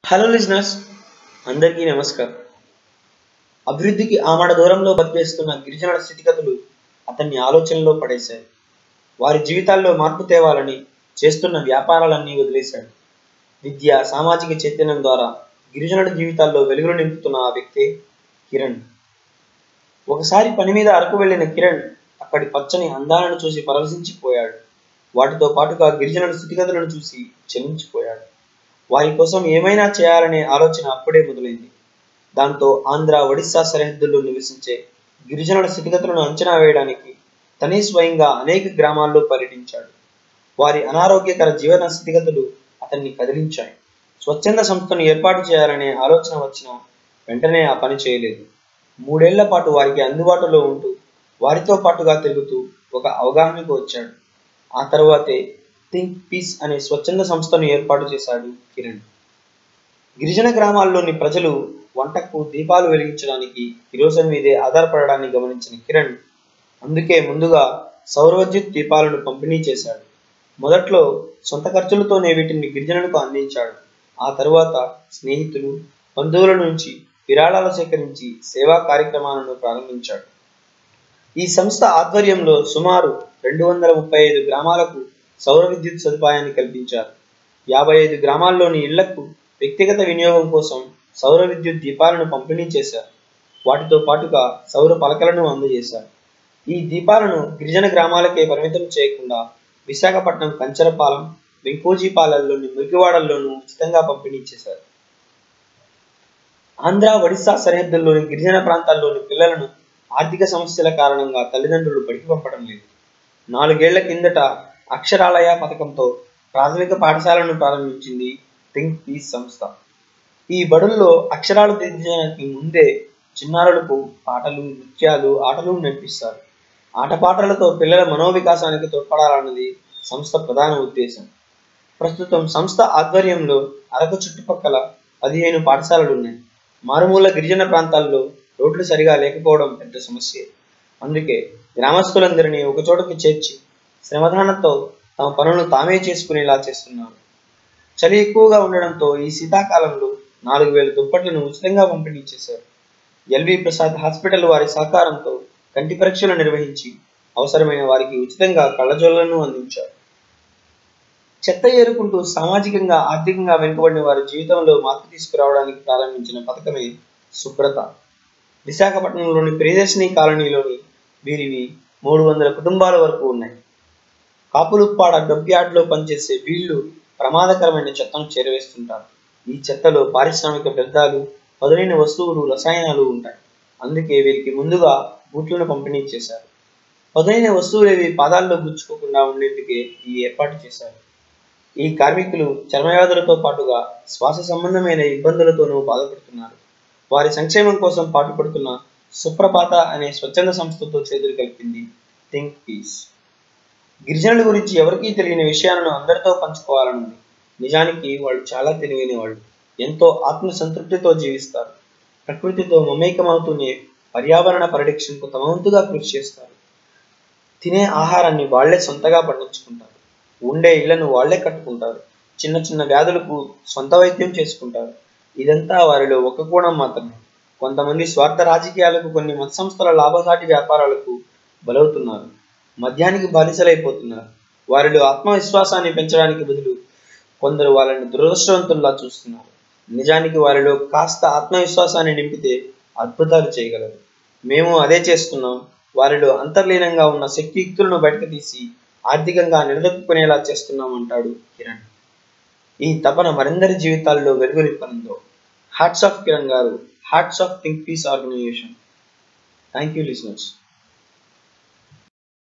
hello listeners అందరికీ నమస్కారం అభివృద్ధికి ఆమడ దూరంలో బతికేస్తున్న గిరిజనుల స్థితిగతులు అతన్ని ఆలోచనలో పడేశాయి వారి జీవితాల్లో మార్పు తేవాలని చేస్తున్న వ్యాపారాలన్నీ వదిలేశాడు విద్య సామాజిక చైతన్యం ద్వారా గిరిజనుల జీవితాల్లో వెలుగులు నింపుతున్న ఆ వ్యక్తే కిరణ్ ఒకసారి పని మీద అరకు వెళ్ళిన కిరణ్ అక్కడి పచ్చని అందాలను చూసి పరవశించిపోయాడు వాటితో పాటుగా గిరిజనుల స్థితిగతులను చూసి చలించిపోయాడు వారి కోసం ఏమైనా చేయాలనే ఆలోచన అప్పుడే మొదలైంది దాంతో ఆంధ్ర ఒడిస్సా సరిహద్దుల్లో నివసించే గిరిజనుల స్థితిగతులను అంచనా వేయడానికి తనే స్వయంగా అనేక గ్రామాల్లో పర్యటించాడు వారి అనారోగ్యకర జీవన స్థితిగతులు అతన్ని కదిలించాయి స్వచ్ఛంద సంస్థను ఏర్పాటు చేయాలనే ఆలోచన వచ్చిన వెంటనే ఆ పని చేయలేదు మూడేళ్ల పాటు వారికి అందుబాటులో ఉంటూ వారితో పాటుగా తిరుగుతూ ఒక అవగాహనకు వచ్చాడు ఆ తర్వాతే థింక్ పీస్ అనే స్వచ్ఛంద సంస్థను ఏర్పాటు చేశాడు కిరణ్ గిరిజన గ్రామాల్లోని ప్రజలు వంటకు దీపాలు వెలిగించడానికి కిరోసిన్ మీదే ఆధారపడడాన్ని గమనించిన కిరణ్ అందుకే ముందుగా సౌర విద్యుత్ దీపాలను పంపిణీ చేశాడు మొదట్లో సొంత ఖర్చులతోనే వీటిని గిరిజనులకు అందించాడు ఆ తరువాత స్నేహితులు బంధువుల నుంచి విరాళాలు సేకరించి సేవా కార్యక్రమాలను ప్రారంభించాడు ఈ సంస్థ ఆధ్వర్యంలో సుమారు రెండు వందల ముప్పై ఐదు గ్రామాలకు సౌర విద్యుత్ సదుపాయాన్ని కల్పించారు యాభై ఐదు గ్రామాల్లోని ఇళ్లకు వ్యక్తిగత వినియోగం కోసం సౌర విద్యుత్ దీపాలను పంపిణీ చేశారు వాటితో పాటుగా సౌర పలకలను అందజేశారు ఈ దీపాలను గిరిజన గ్రామాలకే పరిమితం చేయకుండా విశాఖపట్నం కంచరపాలెం వెంకోజీపాలెంలోని మురికివాడల్లోనూ ఉచితంగా పంపిణీ చేశారు ఆంధ్ర ఒడిశా సరిహద్దుల్లోని గిరిజన ప్రాంతాల్లోని పిల్లలను ఆర్థిక సమస్యల కారణంగా తల్లిదండ్రులు బడికి పంపడం లేదు నాలుగేళ్ల కిందట అక్షరాలయ పథకంతో ప్రాథమిక పాఠశాలను ప్రారంభించింది థింక్ పీస్ సంస్థ ఈ బడుల్లో అక్షరాలు దిద్దడానికి ముందే చిన్నారులకు పాటలు నృత్యాలు ఆటలు నేర్పిస్తారు ఆటపాటలతో పిల్లల మనోవికాసానికి తోడ్పడాలన్నది సంస్థ ప్రధాన ఉద్దేశం ప్రస్తుతం సంస్థ ఆధ్వర్యంలో అరకు చుట్టుపక్కల పదిహేను పాఠశాలలు ఉన్నాయి మారుమూల గిరిజన ప్రాంతాల్లో రోడ్లు సరిగా లేకపోవడం పెద్ద సమస్య అందుకే గ్రామస్తులందరినీ ఒకచోటకి చేర్చి శ్రమదానంతో తమ పనులను తామే చేసుకునేలా చేస్తున్నారు చలి ఎక్కువగా ఉండడంతో ఈ శీతాకాలంలో నాలుగు వేల దుప్పట్లను ఉచితంగా పంపిణీ చేశారు ఎల్వి ప్రసాద్ హాస్పిటల్ వారి సహకారంతో కంటి పరీక్షలు నిర్వహించి అవసరమైన వారికి ఉచితంగా కళ్ళజోళ్లను అందించారు చెత్త ఏరుకుంటూ సామాజికంగా ఆర్థికంగా వెనుకబడిన వారి జీవితంలో మార్పు తీసుకురావడానికి ప్రారంభించిన పథకమే శుభ్రత విశాఖపట్నంలోని ప్రియదర్శిని కాలనీలోని వీరివి మూడు వందల కుటుంబాల వరకు ఉన్నాయి కాపులుప్పాడ డొబ్యార్డ్లో పనిచేసే వీళ్ళు ప్రమాదకరమైన చెత్తను చేరవేస్తుంటారు ఈ చెత్తలో పారిశ్రామిక వ్యర్థాలు పదునైన వస్తువులు రసాయనాలు ఉంటాయి అందుకే వీరికి ముందుగా బూట్లను పంపిణీ చేశారు పదునైన వస్తువులేవి పాదాల్లో గుచ్చుకోకుండా ఉండేందుకే ఈ ఏర్పాటు చేశారు ఈ కార్మికులు చర్మవ్యాధులతో పాటుగా శ్వాస సంబంధమైన ఇబ్బందులతోనూ బాధపడుతున్నారు వారి సంక్షేమం కోసం పాటుపడుతున్న సుప్రభాత అనే స్వచ్ఛంద సంస్థతో చేతులు కలిపింది థింక్ పీస్ గిరిజనుల గురించి ఎవరికీ తెలియని విషయాలను అందరితో పంచుకోవాలనుంది నిజానికి వాళ్ళు చాలా తెలివైన వాళ్ళు ఎంతో ఆత్మ సంతృప్తితో జీవిస్తారు ప్రకృతితో మమేకమవుతూనే పర్యావరణ పరిరక్షణకు తమ వంతుగా కృషి చేస్తారు తినే ఆహారాన్ని వాళ్లే సొంతగా పండించుకుంటారు ఉండే ఇళ్లను వాళ్లే కట్టుకుంటారు చిన్న చిన్న వ్యాధులకు సొంత వైద్యం చేసుకుంటారు ఇదంతా వారిలో ఒక కోణం మాత్రమే కొంతమంది స్వార్థ రాజకీయాలకు కొన్ని మత సంస్థల లాభసాటి వ్యాపారాలకు బలవుతున్నారు మద్యానికి బానిసలైపోతున్నారు వారిలో ఆత్మవిశ్వాసాన్ని పెంచడానికి బదులు కొందరు వాళ్ళని దురదృష్టవంతుల్లా చూస్తున్నారు నిజానికి వారిలో కాస్త ఆత్మవిశ్వాసాన్ని నింపితే అద్భుతాలు చేయగలరు మేము అదే చేస్తున్నాం వారిలో అంతర్లీనంగా ఉన్న శక్తియుక్తులను బయటకు తీసి ఆర్థికంగా నిలదొక్కునేలా చేస్తున్నాం అంటాడు కిరణ్ ఈ తపన మరిందరి జీవితాల్లో వెలుగు నింపనుందో hearts of Kiran garu hearts of think peace organization thank you listeners